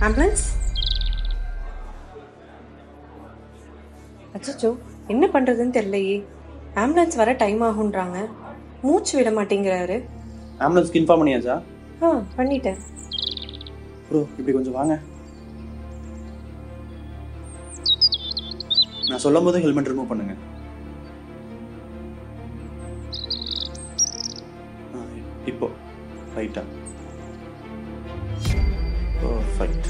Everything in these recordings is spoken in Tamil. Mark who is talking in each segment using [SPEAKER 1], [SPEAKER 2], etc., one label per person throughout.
[SPEAKER 1] ஆம்புலன்ஸ் அச்சோ என்ன பண்றதுன்னு தெரியலையே ஆம்புலன்ஸ் வர டைம் ஆகுன்றாங்க மூச்சு விட மாட்டேங்கிறாரு
[SPEAKER 2] ஆம்புலன்ஸ்க்கு இன்ஃபார்ம் பண்ணியாச்சா
[SPEAKER 1] ஆ பண்ணிட்டேன்
[SPEAKER 2] ப்ரோ இப்படி கொஞ்சம் வாங்க நான் சொல்லும் போது ஹெல்மெட் ரிமூவ் பண்ணுங்க ஆ, இப்போ ரைட்டா பர்ஃபெக்ட்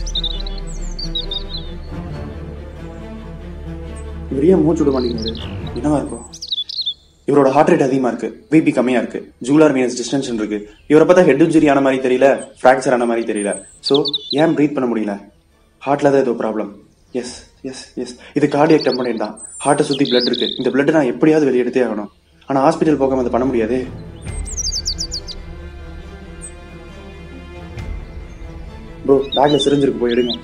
[SPEAKER 2] இவர் ஏன் மூச்சு விட மாட்டேங்கிறாரு என்னவா இருக்கும் இவரோட ஹார்ட் ரேட் அதிகமா இருக்கு பிபி கம்மியா இருக்கு ஜூலார் வீனஸ் டிஸ்டென்ஷன் இருக்கு இவரை பார்த்தா ஹெட் இன்ஜுரி ஆன மாதிரி தெரியல ஃப்ராக்சர் ஆன மாதிரி தெரியல ஸோ ஏன் ப்ரீத் பண்ண முடியல ஹார்ட்ல தான் ஏதோ ப்ராப்ளம் எஸ் எஸ் எஸ் இது கார்டியக் டெம்பனேட் தான் ஹார்ட்டை சுத்தி பிளட் இருக்கு இந்த பிளட் நான் எப்படியாவது வெளியே எடுத்தே ஆகணும் ஆனா ஹாஸ்பிட்டல் போகாம அதை பண்ண முடியாதே ப்ரோ பேக்ல சிரிஞ்சிருக்கு போய் எடுங்க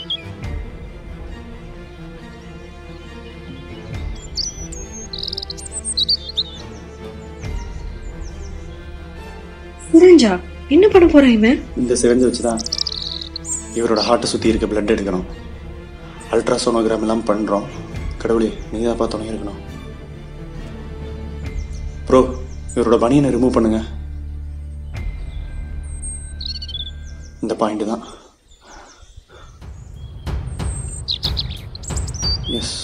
[SPEAKER 1] புரிஞ்சா என்ன பண்ண போறான் இவன்
[SPEAKER 2] இந்த சிரஞ்சை வச்சு தான் இவரோட ஹார்ட்டை சுற்றி இருக்க பிளட் எடுக்கணும் அல்ட்ராசோனோகிராம் எல்லாம் பண்ணுறோம் கடவுளே நீ தான் பார்த்து இருக்கணும் ப்ரோ இவரோட பனியனை ரிமூவ் பண்ணுங்க இந்த பாயிண்ட் தான் yes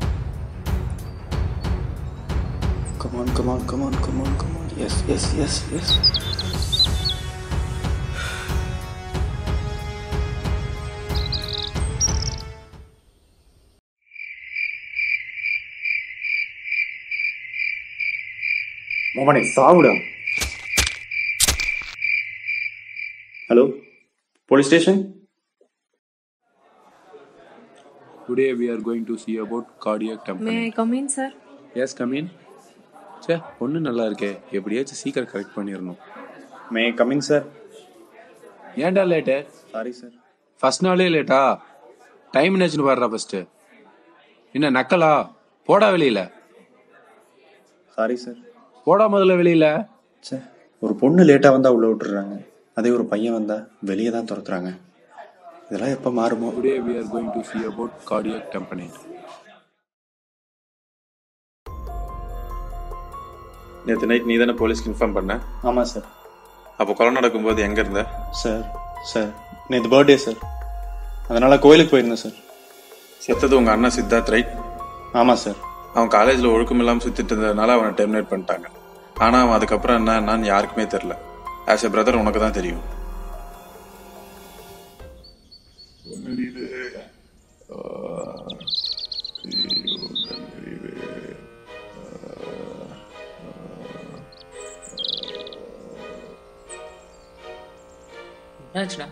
[SPEAKER 2] come on come on come on come on come on yes yes yes yes மோமனே சாவுடா hello police station
[SPEAKER 3] Today we are going to see about cardiac
[SPEAKER 1] மே
[SPEAKER 3] tamponade.
[SPEAKER 1] I come in sir
[SPEAKER 3] Yes, come in. சே பொண்ணு நல்லா இருக்கே எப்படியாச்சும் சீக்கிரம் கரெக்ட் பண்ணிடணும்
[SPEAKER 2] மே கமிங் சார்
[SPEAKER 3] ஏன்டா லேட்டு
[SPEAKER 2] சாரி சார்
[SPEAKER 3] ஃபர்ஸ்ட் நாளே லேட்டா டைம் என்னாச்சுன்னு பாடுறா ஃபர்ஸ்ட் என்ன நக்கலா போடா வெளியில
[SPEAKER 2] சாரி சார்
[SPEAKER 3] போடா முதல்ல வெளியில
[SPEAKER 2] சே ஒரு பொண்ணு லேட்டாக வந்தால் உள்ளே விட்டுறாங்க அதே ஒரு பையன் வந்தால் வெளியே தான் துரத்துறாங்க இதெல்லாம் எப்போ மாறுமோ
[SPEAKER 3] today we are going to see about cardiac tamponade.
[SPEAKER 4] நேற்று நைட் நீ தானே போலீஸ்க்கு இன்ஃபார்ம் பண்ண
[SPEAKER 2] ஆமாம் சார்
[SPEAKER 4] அப்போ கொலை நடக்கும்போது எங்கே இருந்த
[SPEAKER 2] சார் சார் நேற்று பர்த்டே சார் அதனால் கோயிலுக்கு போயிருந்தேன் சார்
[SPEAKER 4] செத்தது உங்கள் அண்ணன் சித்தார்த் ரைட்
[SPEAKER 2] ஆமாம் சார்
[SPEAKER 4] அவன் காலேஜில் ஒழுக்கம் இல்லாமல் சுற்றிட்டு இருந்ததுனால அவனை டெர்மினேட் பண்ணிட்டாங்க ஆனால் அவன் அதுக்கப்புறம் என்ன என்னன்னு யாருக்குமே தெரில ஆஸ் எ பிரதர் உனக்கு தான் தெரியும்
[SPEAKER 5] என்னாச்சுடா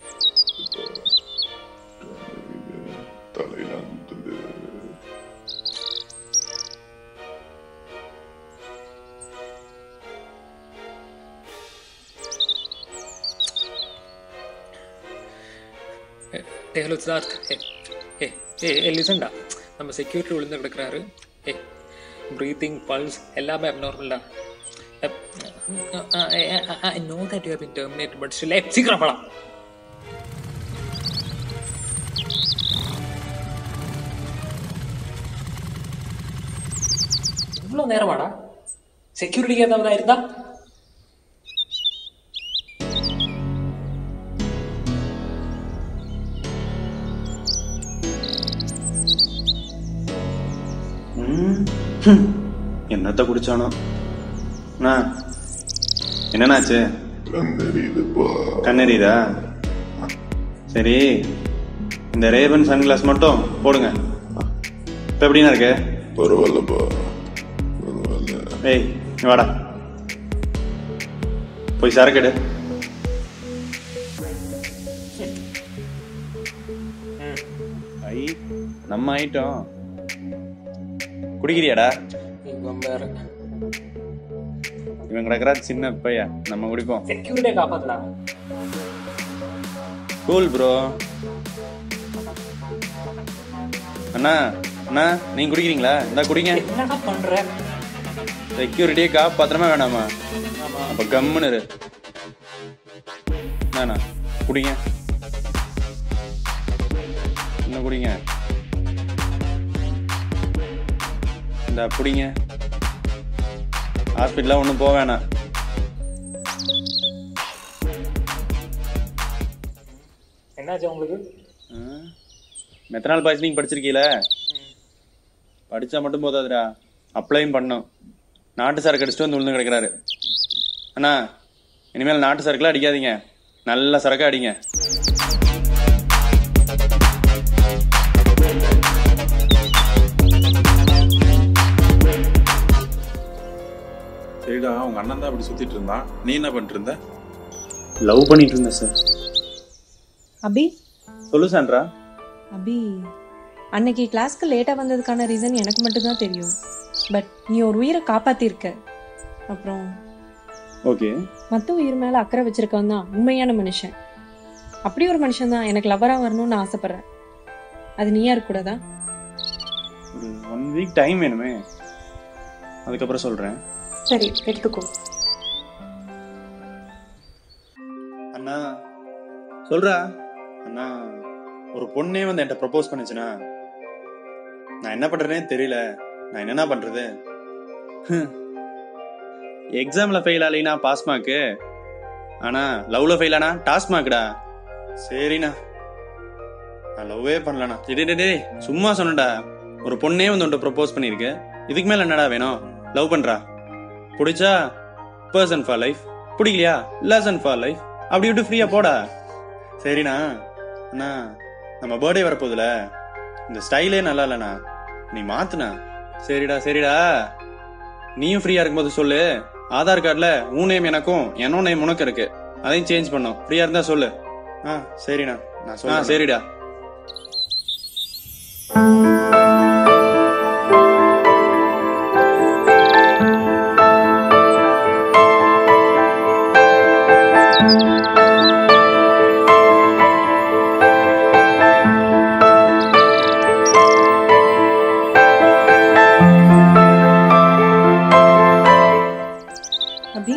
[SPEAKER 5] டே ஹலோ சித்தார்த் ஏ ஏ ஏ ஏ லிசன்டா நம்ம செக்யூரிட்டி விழுந்து கிடக்குறாரு ஏ ப்ரீத்திங் பல்ஸ் எல்லாமே அப்நார்மல்டா I know that you have been terminate but still சீக்கிரம் படம் இவ்வளோ நேரமாடா செக்யூரிட்டிக்கு ஏதாவது இருந்தா
[SPEAKER 2] ம், ஹம். என்னத்த குடிச்சானோ அண்ணா, என்னண்ணாச்சு கண்ணெறியுதா சரி இந்த ரேவன் சன்கிளாஸ் மட்டும் போடுங்க இப்போ எப்படிண்ணா இருக்கு
[SPEAKER 6] பரவாயில்லப்பா பரவாயில்ல
[SPEAKER 2] ஏய் நீ வாடா போய் சரக்கு எடு ஐ நம்ம ஐட்டம் குடிக்கிறியாடா
[SPEAKER 5] இவன் வேற
[SPEAKER 2] இவன் கிடக்குறா சின்ன பையா நம்ம குடிப்போம்
[SPEAKER 5] செக்யூரிட்டியை காப்பாத்தடா
[SPEAKER 2] கூல் ப்ரோ அண்ணா அண்ணா நீங்க குடிக்கிறீங்களா இந்தா குடிங்க
[SPEAKER 5] என்னடா பண்ற
[SPEAKER 2] செக்யூரிட்டியே காப்பாத்திரமா வேணாமா
[SPEAKER 5] ஆமா
[SPEAKER 2] அப்ப கம்முன்னு இரு. என்னண்ணா குடிங்க குடிங்க இந்த பிடிங்க ஹாஸ்பிட்டலாக ஒன்றும் போக வேணாம்
[SPEAKER 5] என்னாச்சு உங்களுக்கு
[SPEAKER 2] மெத்தனால் பாய்சனிங் படிச்சிருக்கீல படிச்சா மட்டும் போதாதுடா அப்ளையும் பண்ணோம் நாட்டு சரக்கு அடிச்சுட்டு வந்து விழுந்து கிடக்குறாரு அண்ணா இனிமேல் நாட்டு சரக்குலாம் அடிக்காதீங்க நல்ல சரக்கா அடிங்க
[SPEAKER 4] சரிடா உங்க அண்ணன் தான் அப்படி சுத்திட்டு இருந்தான் நீ என்ன பண்ணிட்டு இருந்த
[SPEAKER 2] லவ் பண்ணிட்டு இருந்தேன் சார்
[SPEAKER 1] அபி
[SPEAKER 2] சொல்லு சான்றா
[SPEAKER 1] அபி அன்னைக்கு கிளாஸ்க்கு லேட்டாக வந்ததுக்கான ரீசன் எனக்கு மட்டும்தான் தெரியும் பட் நீ ஒரு உயிரை காப்பாத்திருக்க அப்புறம்
[SPEAKER 2] ஓகே
[SPEAKER 1] மற்ற உயிர் மேலே அக்கறை வச்சிருக்கவன் தான் உண்மையான மனுஷன் அப்படி ஒரு மனுஷன் தான் எனக்கு லவராக வரணும்னு ஆசைப்படுறேன் அது நீயா இருக்கக்கூடாதா
[SPEAKER 2] ஒரு ஒன் வீக் டைம் வேணுமே அதுக்கப்புறம் சொல்கிறேன்
[SPEAKER 1] சரி எடுத்துக்கோ
[SPEAKER 2] அண்ணா சொல்றா அண்ணா ஒரு பொண்ணே வந்து என்கிட்ட ப்ரப்போஸ் பண்ணுச்சுன்னா நான் என்ன பண்றேனே தெரியல நான் என்னண்ணா பண்றது எக்ஸாம்ல ஃபெயில் ஆலைனா பாஸ் மார்க்கு ஆனா லவ்ல ஃபெயில் ஆனா டாஸ் மார்க்குடா சரிண்ணா நான் லவ்வே பண்ணலண்ணா டேய் டேய், டேய் சும்மா சொன்னடா ஒரு பொண்ணே வந்து உன்ட்ட ப்ரப்போஸ் பண்ணிருக்கு இதுக்கு மேல என்னடா வேணும் லவ் பண்றா பிடிச்சா பர்சன் ஃபார் லைஃப் பிடிக்கலையா லெசன் ஃபார் லைஃப் அப்படி விட்டு ஃப்ரீயா போடா சரிண்ணா அண்ணா நம்ம பர்த்டே வரப்போகுதுல இந்த ஸ்டைலே நல்லா இல்லண்ணா நீ மாத்துண்ணா சரிடா சரிடா நீயும் ஃப்ரீயா இருக்கும்போது சொல்லு ஆதார் கார்டுல உன் நேம் எனக்கும் என்னோட நேம் உனக்கு இருக்கு அதையும் சேஞ்ச் பண்ணோம் ஃப்ரீயா இருந்தா சொல்லு ஆ சரிண்ணா நான் சொல்ல சரிடா
[SPEAKER 1] அபி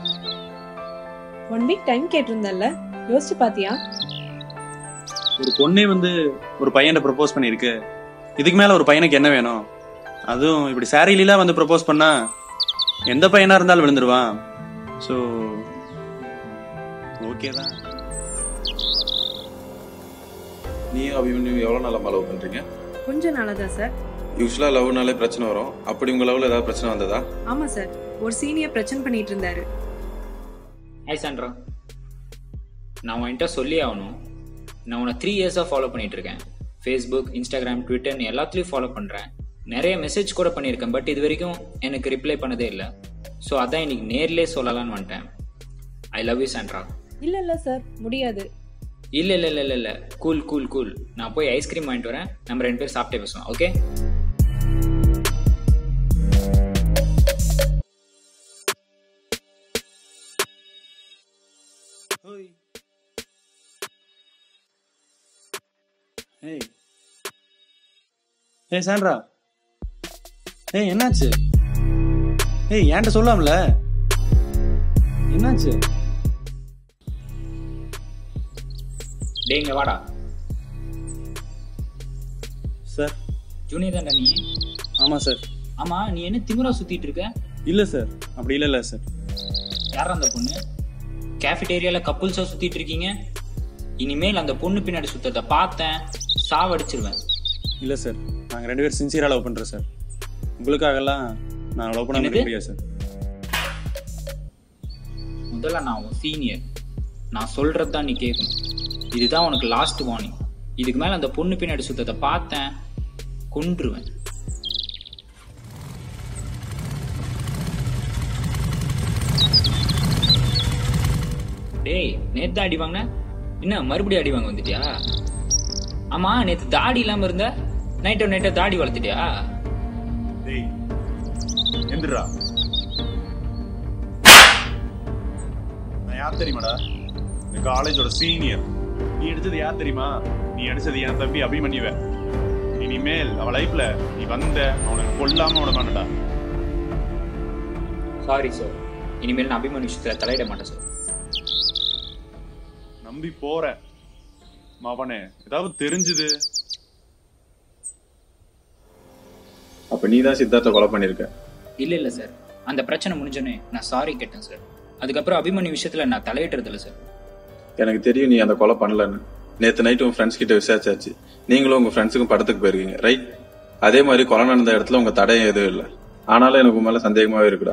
[SPEAKER 1] ஒன் வீக் டைம் கேட்டிருந்தல்ல யோசிச்சு பாத்தியா
[SPEAKER 2] ஒரு பொண்ணே வந்து ஒரு பையனை ப்ரப்போஸ் பண்ணிருக்கு இதுக்கு மேல ஒரு பையனுக்கு என்ன வேணும் அதுவும் இப்படி சாரிலாம் வந்து ப்ரப்போஸ் பண்ணா எந்த பையனா இருந்தாலும் விழுந்துருவான் ஸோ ஓகே தான்
[SPEAKER 4] நீயும் அபிமன்யும் எவ்வளவு நாளா லவ் பண்றீங்க
[SPEAKER 1] கொஞ்ச நாளதான் சார்
[SPEAKER 4] யூஸ்வலா லவ்னாலே பிரச்சனை வரும் அப்படி உங்க லவ்ல ஏதாவது பிரச்சனை வந்ததா
[SPEAKER 1] ஆமா சார் ஒரு சீனியர் பிரச்சனை பண்ணிட்டு இருந்தாரு
[SPEAKER 7] ஹாய் சாண்ட்ரா நான் உன்கிட்ட சொல்லி ஆகணும் நான் உன்னை த்ரீ இயர்ஸாக ஃபாலோ பண்ணிட்டு இருக்கேன் ஃபேஸ்புக் இன்ஸ்டாகிராம் ட்விட்டர்னு எல்லாத்துலேயும் ஃபாலோ பண்ணுறேன் நிறைய மெசேஜ் கூட பண்ணியிருக்கேன் பட் இது வரைக்கும் எனக்கு ரிப்ளை பண்ணதே இல்லை ஸோ அதான் இன்னைக்கு நேர்லயே சொல்லலாம்னு வந்துட்டேன் ஐ லவ் யூ சாண்ட்ரா
[SPEAKER 1] இல்ல இல்ல சார் முடியாது
[SPEAKER 7] இல்லை இல்லை இல்லை இல்லை இல்லை கூல் கூல் கூல் நான் போய் ஐஸ்கிரீம் வாங்கிட்டு வரேன் நம்ம ரெண்டு பேரும் சாப்பிட்டே பேசுவோம் ஓகே
[SPEAKER 2] ஏய் ஏய் சாண்ட்ரா ஏய் என்னாச்சு ஏய் என்கிட்ட சொல்லாமல என்னாச்சு
[SPEAKER 7] டேய் இங்க வாடா
[SPEAKER 2] சார்
[SPEAKER 7] ஜூனியர் தான்டா நீ
[SPEAKER 2] ஆமாம் சார்
[SPEAKER 7] ஆமா நீ என்ன திமிரா சுத்திட்டு இருக்க
[SPEAKER 2] இல்லை சார் அப்படி இல்லை இல்லை சார்
[SPEAKER 7] யார் அந்த பொண்ணு கேஃபிடேரியால கப்புள்ஸா சுத்திட்டு இருக்கீங்க இனிமேல் அந்த பொண்ணு பின்னாடி சுத்தத்தை பார்த்தேன் சாவடிச்சிருவேன்
[SPEAKER 2] இல்லை சார் நாங்கள் ரெண்டு பேரும் சின்சியராக லவ் பண்ணுறோம் சார் உங்களுக்காகலாம் நான் லவ் பண்ண
[SPEAKER 7] என்னது?
[SPEAKER 2] முடியாது சார்
[SPEAKER 7] முதல்ல நான் உன் சீனியர் நான் சொல்றது தான் நீ கேட்கணும் இதுதான் உனக்கு லாஸ்ட் வார்னிங் இதுக்கு மேல அந்த பொண்ணு பின்னாடி சுத்தத்தை பார்த்தேன் கொன்றுவேன் டேய் நேத்து தான் அடி வாங்கின என்ன மறுபடியும் அடி வாங்க வந்துட்டியா ஆமா நேத்து தாடி இல்லாம இருந்த நைட்டோ நைட்டோ தாடி வளர்த்துட்டியா
[SPEAKER 2] டேய் எந்திரா நான் யார் தெரியுமாடா இந்த காலேஜோட சீனியர் நீ அடிச்சது யார் தெரியுமா நீ அடிச்சது என் தம்பி அபிமன்யுவ இனிமேல் அவ லைஃப்ல நீ வந்த அவனுக்கு கொல்லாம விட மாட்டடா
[SPEAKER 7] சாரி சார் இனிமேல் நான் அபிமன்யு விஷயத்துல தலையிட மாட்டேன் சார்
[SPEAKER 2] நம்பி போற மவனே ஏதாவது தெரிஞ்சுது
[SPEAKER 4] அப்ப நீ தான் சித்தார்த்தை கொலை பண்ணிருக்க
[SPEAKER 7] இல்லை இல்லை சார் அந்த பிரச்சனை முடிஞ்சோடனே நான் சாரி கேட்டேன் சார் அதுக்கப்புறம் அபிமன்யு விஷயத்தில் நான் தலையிடுறது இல்லை சார்
[SPEAKER 4] எனக்கு தெரியும் நீ அந்த கொலை பண்ணலன்னு நேத்து நைட் உன் ஃப்ரெண்ட்ஸ் கிட்ட விசாரிச்சாச்சு நீங்களும் உங்க ஃப்ரெண்ட்ஸுக்கும் படத்துக்கு போயிருக்கீங்க ரைட் அதே மாதிரி கொலை நடந்த இடத்துல உங்க தடயம் எதுவும் இல்லை ஆனாலும் எனக்கு உன் மேல சந்தேகமாவே இருக்குடா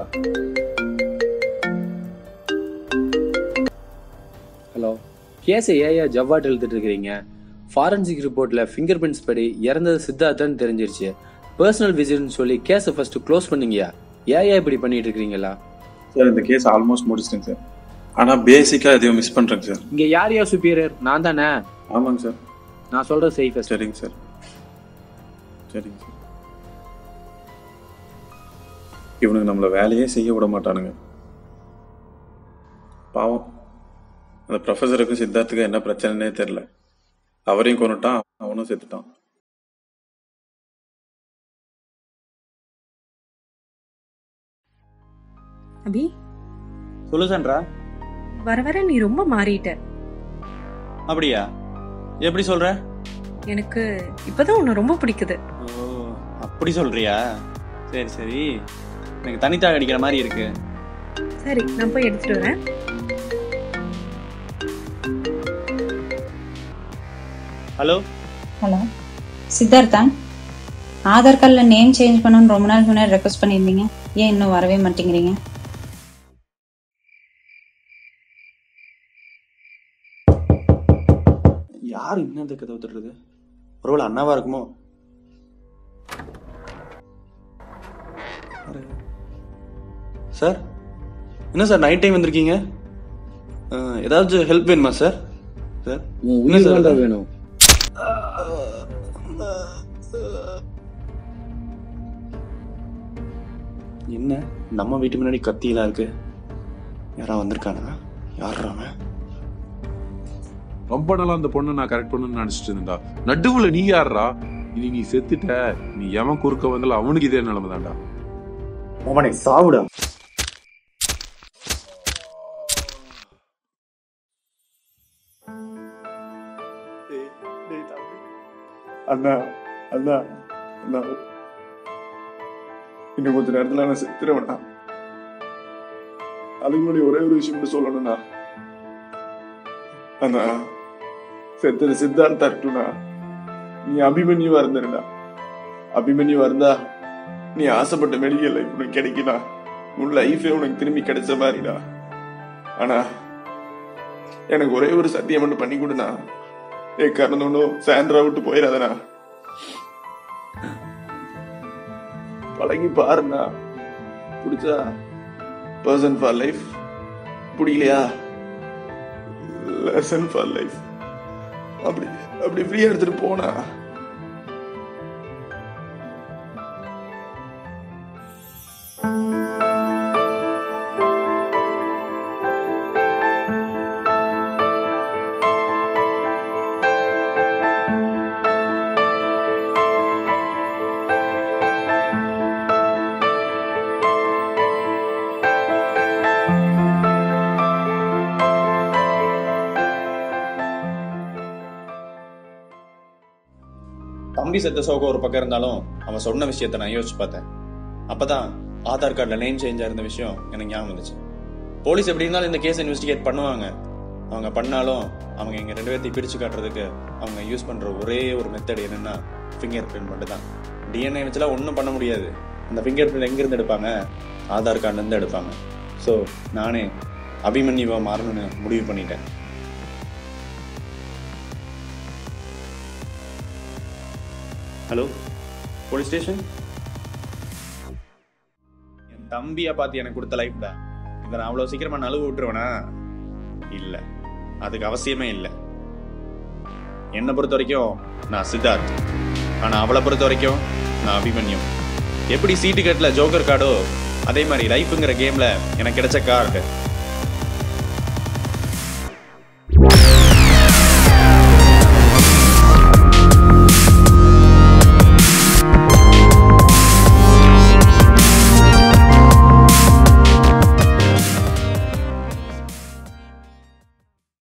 [SPEAKER 3] ஹலோ கேஸை ஏயா ஜவ்வாட் எழுதிட்டு இருக்கிறீங்க ஃபாரன்சிக் ரிப்போர்ட்ல ஃபிங்கர் பிரிண்ட்ஸ் படி இறந்தது சித்தார்த்தன்னு தெரிஞ்சிருச்சு பர்சனல் விசிட்னு சொல்லி கேஸை ஃபர்ஸ்ட் க்ளோஸ் பண்ணீங்கயா ஏயா இப்படி பண்ணிட்டு இருக்கீங்களா
[SPEAKER 4] சார் இந்த கேஸ் ஆல்மோஸ்ட் முடிச்சிட்டேங்க சார் ஆனா பேசிக்கா எதையும் மிஸ் பண்றேங்க சார்
[SPEAKER 3] இங்க யார் யா சுப்பீரியர் நான் தானே
[SPEAKER 4] ஆமாங்க சார்
[SPEAKER 3] நான் சொல்றது செய் ஃபர்ஸ்ட்
[SPEAKER 4] சரிங்க சார் சரிங்க சார் இவனுக்கு நம்மள வேலையே செய்ய விட மாட்டானுங்க பாவம் அந்த ப்ரொஃபஸருக்கும் சித்தார்த்துக்கும் என்ன பிரச்சனைனே தெரியல அவரையும் கொண்டுட்டான் அவனும் செத்துட்டான்
[SPEAKER 1] அபி
[SPEAKER 2] சொல்லு சன்றா
[SPEAKER 1] வர வர நீ ரொம்ப மாறிட்ட
[SPEAKER 2] அப்படியா எப்படி சொல்ற
[SPEAKER 1] எனக்கு இப்பதான் உன்னை ரொம்ப பிடிக்குது
[SPEAKER 2] ஓ அப்படி சொல்றியா சரி சரி எனக்கு தனித்தாக அடிக்கிற மாதிரி இருக்கு
[SPEAKER 1] சரி நான் போய் எடுத்துட்டு வரேன்
[SPEAKER 2] ஹலோ
[SPEAKER 8] ஹலோ சித்தார்த்தா ஆதார் கார்டில் நேம் சேஞ்ச் பண்ணணும்னு ரொம்ப நாள் முன்னாடி ரெக்வஸ்ட் பண்ணியிருந்தீங்க ஏன் இன்னும் வரவே மாட்டேங்கிறீங்க
[SPEAKER 2] யார் இன்னும் இந்த கதவு தட்டுறது ஒருவேளை அண்ணாவா இருக்குமோ அरे. சார் என்ன சார் நைட் டைம் வந்திருக்கீங்க அஹ், ஏதாச்சும் ஹெல்ப் வேணுமா சார் சார் என்ன சார் இது?
[SPEAKER 3] வேணும்
[SPEAKER 2] என்ன நம்ம வீட்டு முன்னாடி கத்தியெல்லாம் இருக்கு யாரா வந்திருக்கானா யாரா அவன்
[SPEAKER 3] ரொம்ப நாளா அந்த பொண்ணை நான் கரெக்ட் பண்ணணும்னு நினைச்சிட்டு இருந்தா நடுவுல நீ யாருடா இனி நீ செத்துட்ட நீ எவன் குறுக்க வந்தாலும் அவனுக்கு இதே நிலைமை தான்டா
[SPEAKER 2] அவனை சாவுடா
[SPEAKER 4] அண்ணா அண்ணா அண்ணா இன்னும் கொஞ்ச நேரத்துல நான் செத்துருவேண்ணா அதுக்கு முன்னாடி ஒரே ஒரு விஷயம் மட்டும் சொல்லணும்ண்ணா அண்ணா செத்துரு சித்தார்த்தா இருக்கட்டும்ண்ணா நீ அபிமன்யுவா இருந்தடா அபிமன்யுவா இருந்தா நீ ஆசைப்பட்ட மெடிக்கல் லைஃப் உனக்கு கிடைக்கலாம் உன் லைஃபே உனக்கு திரும்பி கிடைச்ச மாதிரிடா ஆனா எனக்கு ஒரே ஒரு சத்தியம் மட்டும் பண்ணி கொடுண்ணா ஏ கறந்தோண்டும் சாண்ட்ரா விட்டு போயிடாதண்ணா பழகி பாருண்ணா பிடிச்சா பர்சன் ஃபார் லைஃப் பிடிக்கலையா லெசன் ஃபார் லைஃப் அப்படி அப்படி ஃப்ரீயா எடுத்துட்டு போனா
[SPEAKER 2] தம்பி செத்த சோகம் ஒரு பக்கம் இருந்தாலும் அவன் சொன்ன விஷயத்த நான் யோசிச்சு பார்த்தேன் அப்பதான் ஆதார் கார்டில் நேம் சேஞ்ச் இருந்த விஷயம் எனக்கு ஞாபகம் வந்துச்சு போலீஸ் எப்படி இருந்தாலும் இந்த கேஸ் இன்வெஸ்டிகேட் பண்ணுவாங்க அவங்க பண்ணாலும் அவங்க எங்க ரெண்டு பேர்த்தையும் பிரிச்சு காட்டுறதுக்கு அவங்க யூஸ் பண்ற ஒரே ஒரு மெத்தட் என்னன்னா ஃபிங்கர் பிரிண்ட் மட்டும் தான் டிஎன்ஏ வச்சுலாம் ஒன்றும் பண்ண முடியாது அந்த ஃபிங்கர் பிரிண்ட் எங்கிருந்து எடுப்பாங்க ஆதார் கார்டுல இருந்து எடுப்பாங்க ஸோ நானே அபிமன்யுவா மாறணும்னு முடிவு பண்ணிட்டேன் ஹலோ போலீஸ் ஸ்டேஷன் என் தம்பியா பார்த்து எனக்கு கொடுத்த லைஃப் தான் இதை நான் அவ்வளோ சீக்கிரமா நழுவு விட்டுருவேனா இல்லை அதுக்கு அவசியமே இல்லை என்னை பொறுத்த வரைக்கும் நான் சித்தார்த் ஆனால் அவளை பொறுத்த வரைக்கும் நான் அபிமன்யும் எப்படி சீட்டு கட்டில் ஜோக்கர் கார்டோ அதே மாதிரி லைஃப்ங்கிற கேமில் எனக்கு கிடைச்ச கார்டு